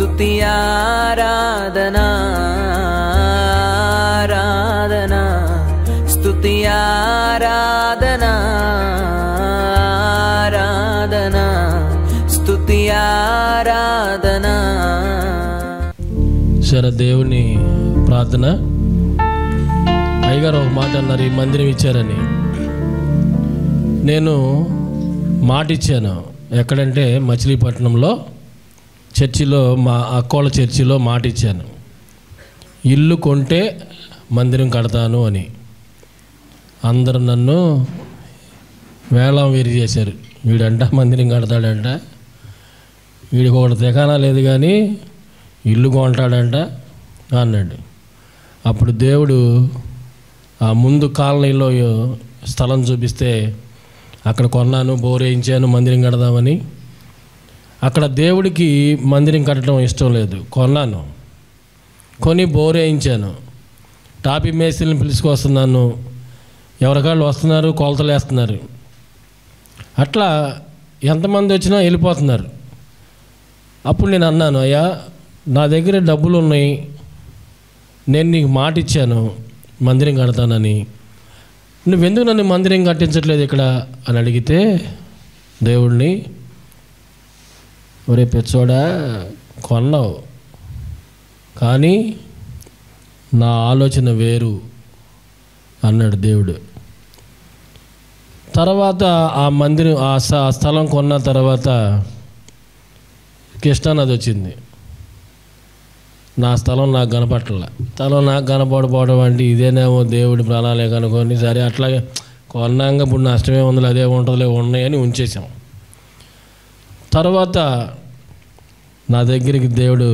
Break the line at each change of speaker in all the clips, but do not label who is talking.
స్తుతి ఆరాధనా ఆరాధనా స్తుతి ఆరాధనా ఆరాధనా స్తుతి ఆరాధనా
సరే దేవుని ప్రార్థన అయ్యగారు ఒక మాట అన్నారు ఈ మందిరం ఇచ్చారని నేను మాట ఇచ్చాను ఎక్కడంటే మచిలీపట్నంలో చర్చిలో మా అక్కోళ్ళ చర్చిలో మాట ఇచ్చాను ఇల్లు కొంటే మందిరం కడతాను అని అందరూ నన్ను వేళం వీరి చేశారు వీడంట మందిరం కడతాడంట వీడికి ఒకటి తెకానా లేదు కానీ ఇల్లు కొంటాడంట అన్నాడు అప్పుడు దేవుడు ఆ ముందు కాలనీలో స్థలం చూపిస్తే అక్కడ కొన్నాను బోర్ వేయించాను మందిరం కడదామని అక్కడ దేవుడికి మందిరం కట్టడం ఇష్టం లేదు కొన్నాను కొని బోర్ వేయించాను టాపీ మేస్త్రిని పిలుచుకొస్తున్నాను ఎవరికాళ్ళు వస్తున్నారు కొలతలు వేస్తున్నారు అట్లా ఎంతమంది వచ్చినా వెళ్ళిపోతున్నారు అప్పుడు నేను అన్నాను అయ్యా నా దగ్గర డబ్బులు ఉన్నాయి నేను నీకు మాట ఇచ్చాను మందిరం కడతానని నువ్వెందుకు నన్ను మందిరం కట్టించట్లేదు ఇక్కడ అని అడిగితే దేవుడిని ఒరే పెచ్చోడా కొన్నావు కానీ నా ఆలోచన వేరు అన్నాడు దేవుడు తర్వాత ఆ మందిరం ఆ స- ఆ స్థలం కొన్న తర్వాత కృష్ణానది వచ్చింది నా స్థలం నాకు కనపట్ల స్థలం నాకు కనపడపోవడం అంటే ఇదేనేమో దేవుడి ప్రణాళిక అనుకొని సరే అట్లాగే కొన్నాక ఇప్పుడు నష్టమే ఉంది అదే ఉంటుందిలే ఉన్నాయని ఉంచేసాం తర్వాత నా దగ్గరికి దేవుడు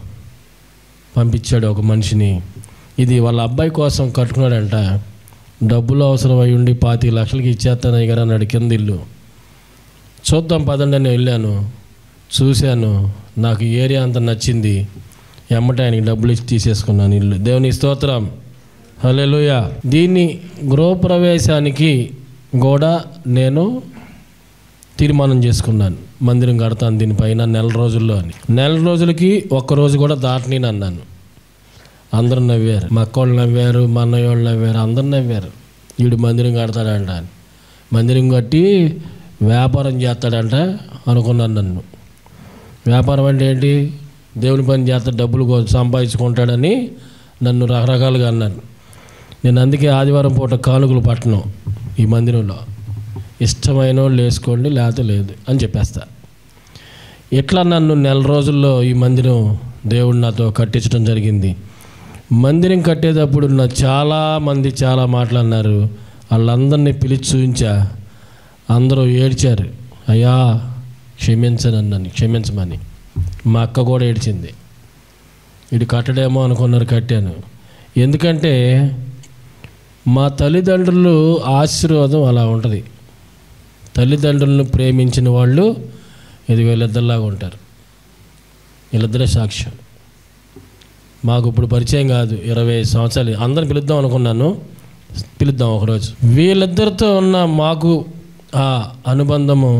పంపించాడు ఒక మనిషిని ఇది వాళ్ళ అబ్బాయి కోసం కట్టుకున్నాడంట డబ్బులు అవసరం అయి ఉండి పాతి లక్షలకి ఇచ్చేస్తాను అయ్య గారు అన్నాడు కింద ఇల్లు చూద్దాం పదండి నేను వెళ్ళాను చూశాను నాకు ఈ ఏరియా అంతా నచ్చింది ఎమ్మటే ఆయనకి డబ్బులు ఇచ్చి తీసేసుకున్నాను ఇల్లు దేవుని స్తోత్రం హల్లెలూయా దీన్ని గృహప్రవేశానికి కూడా నేను తీర్మానం చేసుకున్నాను మందిరం కడతాను దీనిపైన నెల రోజుల్లో అని నెల రోజులకి ఒక్క రోజు కూడా దాటని అన్నాను అందరూ నవ్వారు మా అక్కోళ్ళు నవ్వారు మా అన్నయ్య వాళ్ళు నవ్వారు అందరు నవ్వారు వీడు మందిరం కడతాడంట అని మందిరం కట్టి వ్యాపారం చేస్తాడంట అనుకున్నాను నన్ను వ్యాపారం అంటే ఏంటి దేవుని పని చేస్తా డబ్బులు కో- సంపాదించుకుంటాడని నన్ను రకరకాలుగా అన్నాను నేను అందుకే ఆదివారం పూట కానుకలు పట్టను ఈ మందిరంలో ఇష్టమైన వాళ్ళు వేసుకోండి లేకపోతే లేదు అని చెప్పేస్తా ఇట్లా నన్ను నెల రోజుల్లో ఈ మందిరం దేవుడు నాతో కట్టించడం జరిగింది మందిరం కట్టేటప్పుడు నా చాలా మంది చాలా మాట్లాడినారు వాళ్ళందరినీ పిలిచి చూపించా అందరూ ఏడ్చారు అయ్యా క్షమించను నన్ను క్షమించమని మా అక్క కూడా ఏడ్చింది ఇది కట్టడేమో అనుకున్నారు కట్టాను ఎందుకంటే మా తల్లిదండ్రులు ఆశీర్వాదం అలా ఉంటుంది తల్లిదండ్రులను ప్రేమించిన వాళ్ళు ఇది వీళ్ళిద్దరిలాగా ఉంటారు వీళ్ళిద్దరే సాక్ష్యం మాకు ఇప్పుడు పరిచయం కాదు ఇరవై సంవత్సరాలు అందరిని పిలుద్దాం అనుకున్నాను పిలుద్దాం ఒకరోజు వీళ్ళిద్దరితో ఉన్న మాకు ఆ అనుబంధము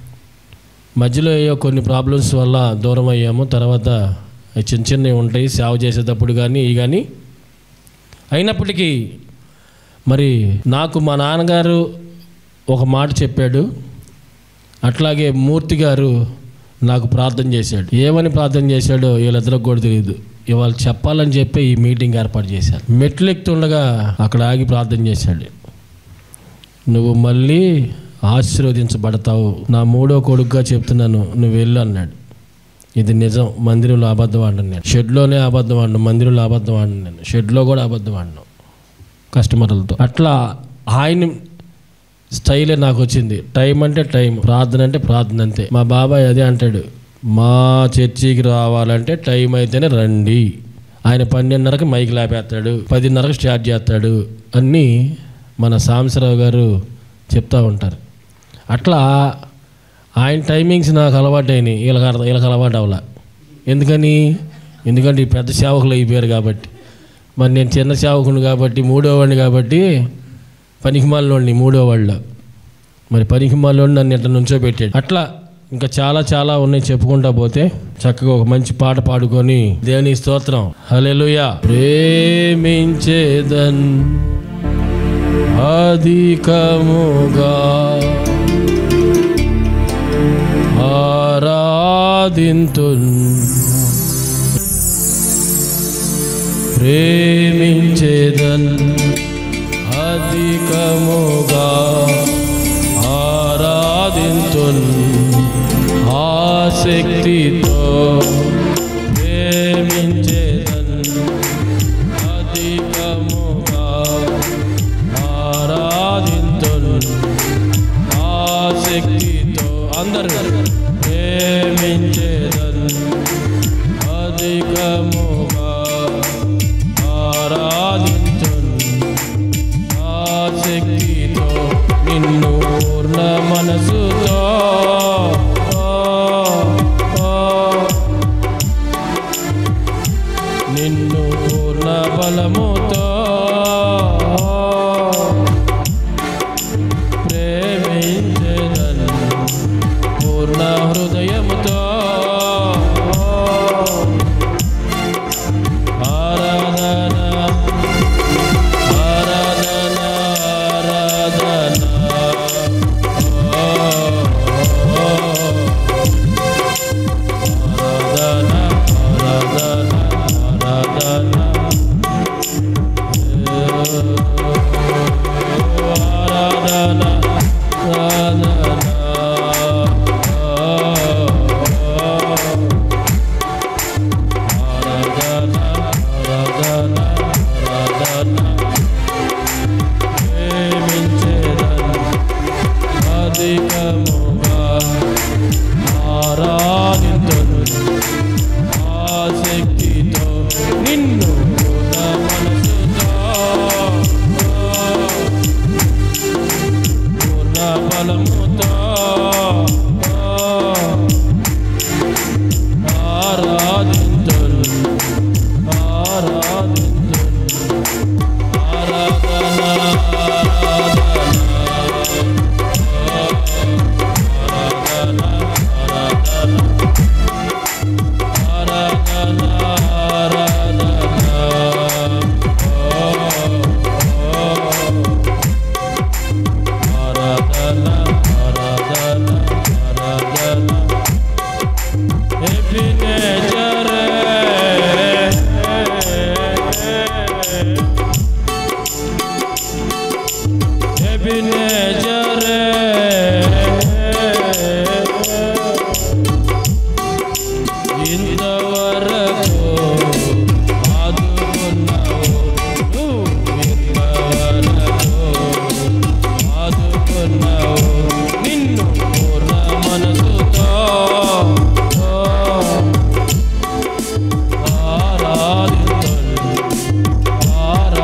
మధ్యలో ఏయో కొన్ని ప్రాబ్లమ్స్ వల్ల దూరం అయ్యాము తర్వాత అవి చిన్న చిన్నవి ఉంటాయి సేవ చేసేటప్పుడు కానీ ఇవి కానీ అయినప్పటికీ మరి నాకు మా నాన్నగారు ఒక మాట చెప్పాడు అట్లాగే మూర్తి గారు నాకు ప్రార్థన చేశాడు ఏమని ప్రార్థన చేశాడో వీళ్ళిద్దరికి కూడా తెలియదు ఇవాళ చెప్పాలని చెప్పి ఈ మీటింగ్ ఏర్పాటు చేశారు మెట్లు ఎక్కుతుండగా అక్కడ ఆగి ప్రార్థన చేశాడు నువ్వు మళ్ళీ ఆశీర్వదించబడతావు నా మూడో కొడుకుగా చెప్తున్నాను నువ్వు వెళ్ళు అన్నాడు ఇది నిజం మందిరంలో అబద్ధం ఆడను నేను షెడ్లోనే అబద్ధం ఆడను మందిరంలో అబద్ధం ఆడను నేను షెడ్లో కూడా అబద్ధం ఆడను కస్టమర్లతో అట్లా ఆయన స్టైలే నాకు వచ్చింది టైం అంటే టైం ప్రార్థన అంటే ప్రార్థన అంతే మా బాబాయ్ అదే అంటాడు మా చర్చికి రావాలంటే టైం అయితేనే రండి ఆయన పన్నెండున్నరకి మైక్ లేపేస్తాడు పదిన్నరకు స్టార్ట్ చేస్తాడు అన్నీ మన సాంబశివరావు గారు చెప్తూ ఉంటారు అట్లా ఆయన టైమింగ్స్ నాకు అలవాటైనాయి వీళ్ళకి అర్థం వీళ్ళకి అలవాటు అవ్వాల ఎందుకని ఎందుకంటే ఈ పెద్ద సేవకులు అయిపోయారు కాబట్టి మరి నేను చిన్న సేవకుని కాబట్టి మూడో వాడిని కాబట్టి పనికిమాలోని మూడో వాళ్ళు మరి పనికిమాలోని నన్ను ఇట్లా నుంచో పెట్టాడు అట్లా ఇంకా చాలా చాలా ఉన్నాయి చెప్పుకుంటా పోతే చక్కగా ఒక మంచి పాట పాడుకొని దేవుని స్తోత్రం హల్లెలూయా ప్రేమించేదన్ అధికముగా ఆరాధింతున్ ప్రేమించేదన్ అధికముగా ఆరాధింతున్ ఆసక్తితో ప్రేమించేదన్ అధికముగా ఆరాధింతున్ ఆసక్తితో అందరూ ప్రేమించేదన్ అధికముగా ఆరాధించున్ ఆసక్తితో నిన్ను పూర్ణ మనసుతో నిన్ను పూర్ణ బలముతో ప్రేమించేదన్ పూర్ణ హృదయముతో ఆరాధన ఆరాధన ఆరాధన ఓ, ఓ, ఆరాధన ఆరాధన ఆరాధన ఆరాధన ఆరాధన ఆరాధన ఆరాధన ప్రేమించేదన్ అధికముగా ఆరాధింతును ఆసక్తితో నిన్ను పూర్ణ మనసుతో పూర్ణ బలముతో ఆరాధింతును ఆరాధింతును ఆరాధన ఆరాధన ఆరాధన ఆరాధన ఆరాధన ఆరాధన ఆరాధన ఆరాధన ఎబినేజరే ఎబినేజరే ఇంతవరకు ఆదుకున్నావు నువ్వు ఇంతవరకు ఆదుకున్నావు నిన్ను పూర్ణ మనసుతో ఆరాధించను ఆరాధన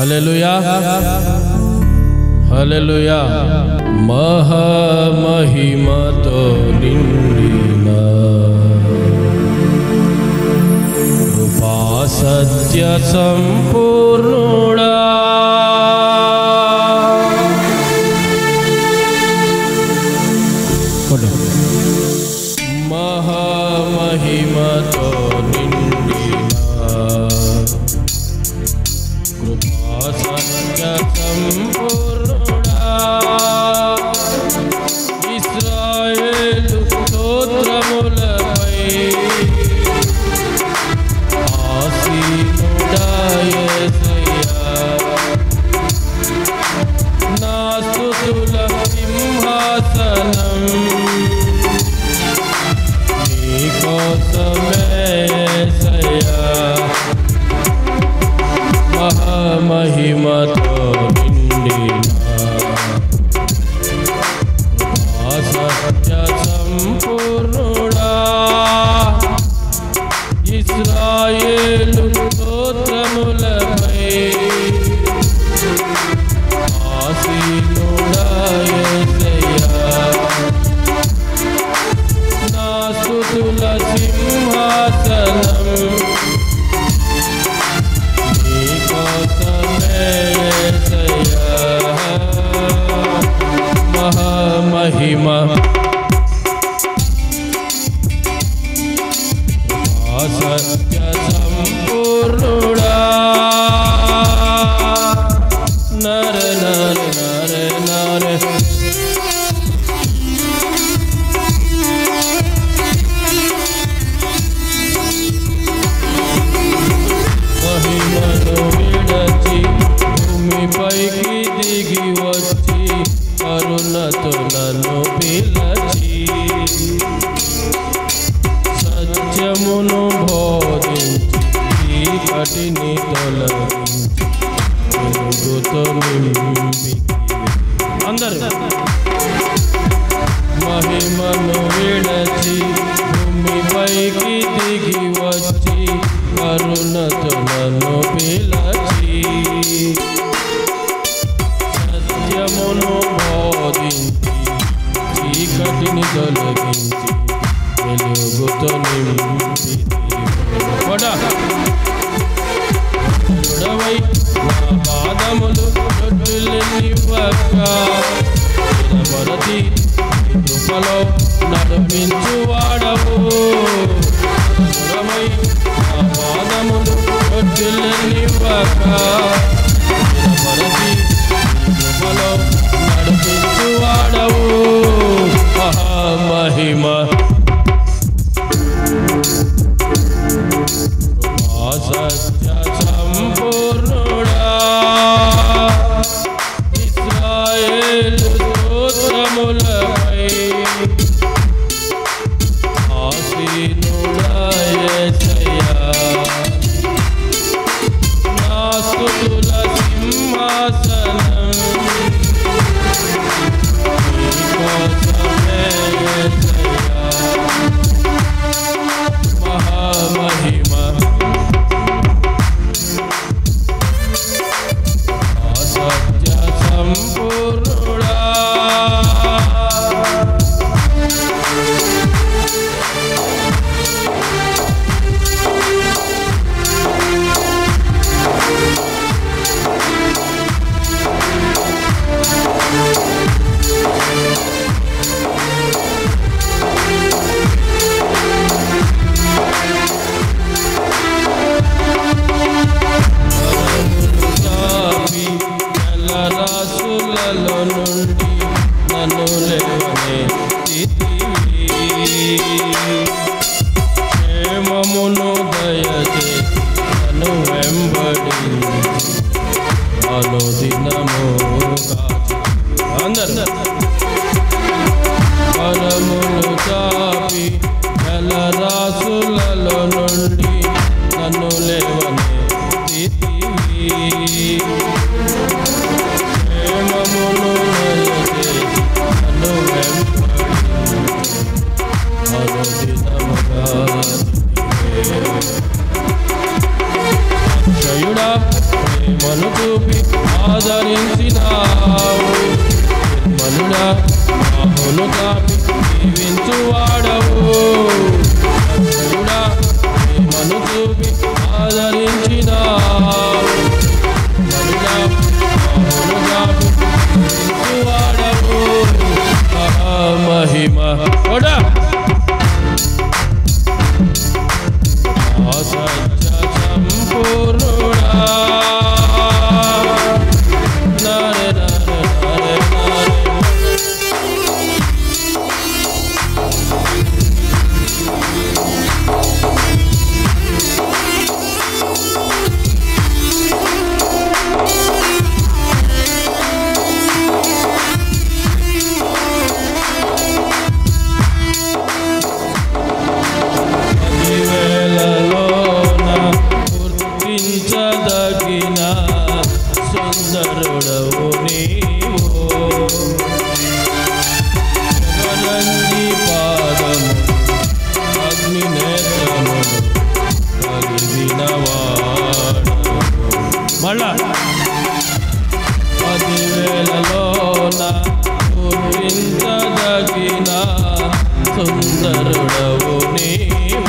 హల్లెలూయా హల్లెలూయా మహామహిమతో నిండిన కృపా సత్య సంపూర్ణుడా కొడు. మహామహిమతో నిండిన కృపా సత్య సంపూర్ణుడా ఇస్రాయేలు స్తోత్రములపై ఆసీనుడా యేసయ్యా నా స్తుతుల సింహాసనం నీకోసమే యేసయ్యా మహామహిమతో నిండిన కృపా సత్య సంపూర్ణుడా ఇస్రాయేలు స్తోత్రములపై ఆసీనుడా యేసయ్యా నా స్తుతుల సింహాసనం నీకోసమే యేసయ్యా మహామహిమ ఆ సత్య సంపూర్ణుడా నర నర నర నర మహిమను విడచి భూమిపైకి దిగి వచ్చి కరుణతో నన్ను పిలచి సత్యమును బోధించి చీకటిని తొలగించి వెలుగుతో నింపి అందరూ మహిమను విడచి భూమిపైకి దిగి వచ్చి కరుణతో నన్ను పిలచి సత్యమును బోధించి చీకటిని తొలగించి వెలుగుతో నింపి కొడా చూడవై నా పాదములు రొట్టెలనివ్వక నిలబడతి కృపలో నడిపించు వాడవు చూడవై నా పాదములు రొట్టెలనివ్వక నిలబడతి కృపలో నడిపించు వాడవు మహామహిమ కృపా సత్య సంపూర్ణుడా ఇస్రాయేలు స్తోత్రములపై ఆసీనుడా యేసయ్యా నా స్తుతుల సింహాసనం నీకోసమే యేసయ్యా మహామహిమ సత్య సంపూర్ణుడా చాపి జలరాశులలో నుండి నన్ను లేవనే స్థితివి క్షేమమును దయచేసి నన్ను వెంబడి అనుదినము కాచి అందరు పరములు చాపి జలరాశులలో నుండి నన్ను లేవనే స్థితివి ప్రేమమును దయచేసి నన్ను వెంబడి అనుదినము నన్ను కాపి జీవించువాడవు కూడా ప్రేమను చూపి ఆదరించిన మనుగా మనుగా జీవించువాడవు మహిమ కూడా అసత్య సంపూర్ణుడా నరే నరే నరే నరే పదివేలలోన గుర్తించదగిన సుందరుడవు నీవు శివనంది పాదము అగ్ని నేత్రము కలిగిన వాడు మళ్ళా పదివేలలోన గుర్తించదగిన సుందరుడవు నీవు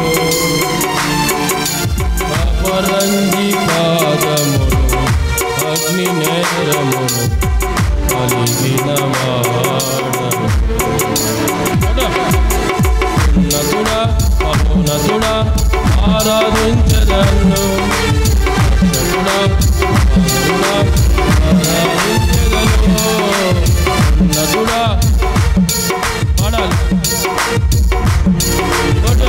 అపరంజి పాదములు అగ్ని నేత్రములు కలిగిన వాడము ఉన్నతుడా మహోన్నతుడా ఆరాధించదన్ను రక్షకుడా, మహోన్నతుడా, ఆరాధించెదను. ఉన్నతుడా పాడాలి కొట్టు.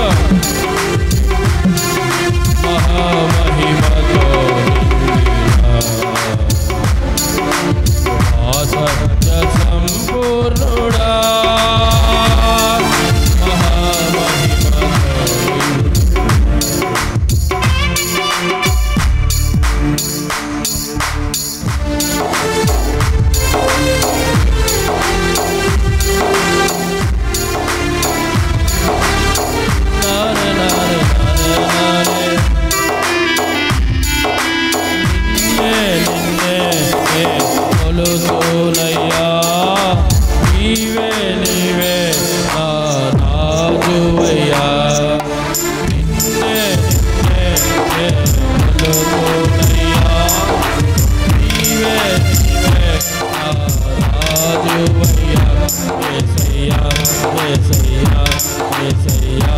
మహామహిమతో నిండిన సత్య సంపూర్ణుడా మహామహిమతో నిండిన నారే నారే నారే నారే నిన్నే నిన్నే నే కొలుతునయ్యా నీవే నీవే నా రాజువయ్యా నిన్నే నిన్నే నే కొలుతునయ్యా నీవే నీవే నా రాజువయ్యా యేసయ్యా యేసయ్యా యేసయ్యా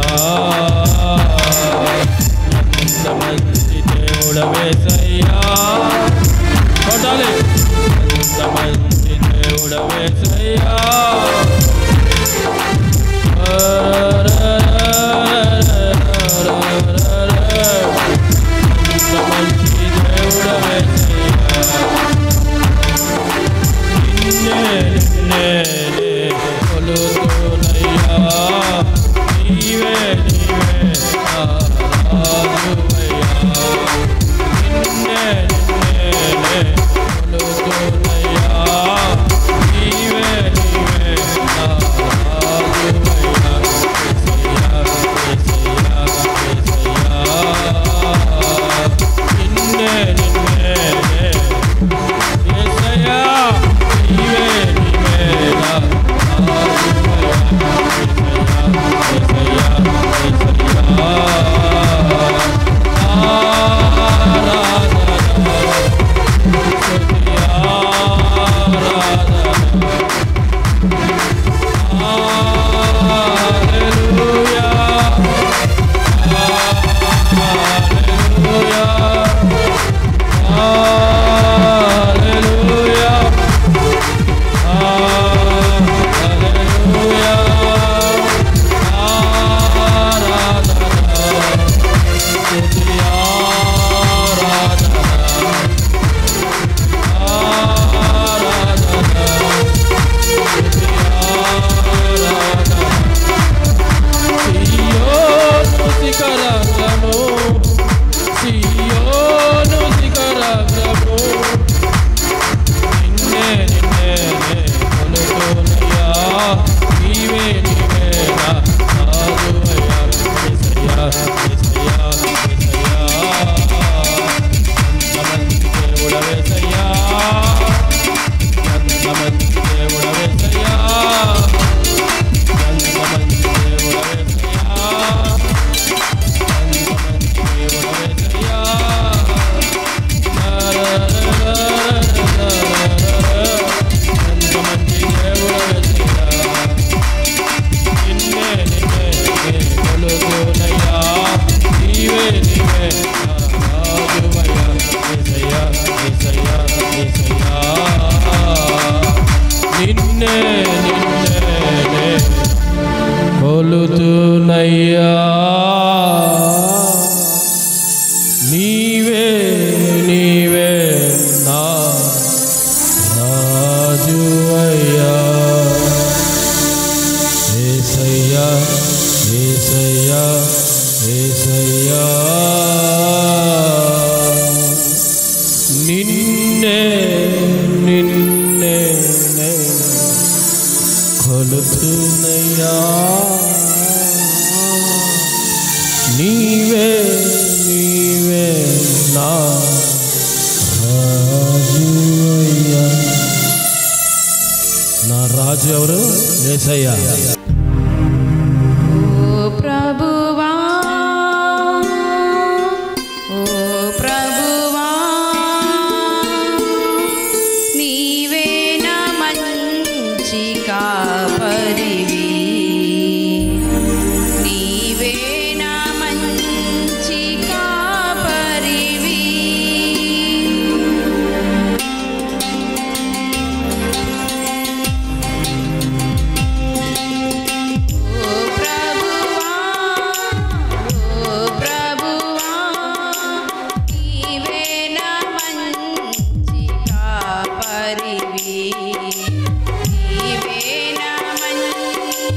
ఎంత మంచి దేవుడవేసయ్యా కొట్టాలి ఎంత మంచి దేవుడవేసయ్యా కొలుతునయ్యా నీవే నీవే నా రాజువయ్యా ఏసయ్యా ఏసయ్యా ఏసయ్యా నిన్నే నిన్నే నే కొలుతున్నయ్యా నీవే నీవే నా రాజువయ్యా నా రాజు ఎవరు ఏసయ్యా
ఓ ప్రభువా ఓ ప్రభువా నీవే నా మంచి కాపరివి నీవే నా మంచి కాపరివి ఓ ప్రభువా ఓ ప్రభువా నీవే నా మంచి కాపరివి నీవే నా మంచి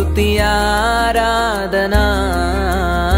స్తుతి ఆరాధనా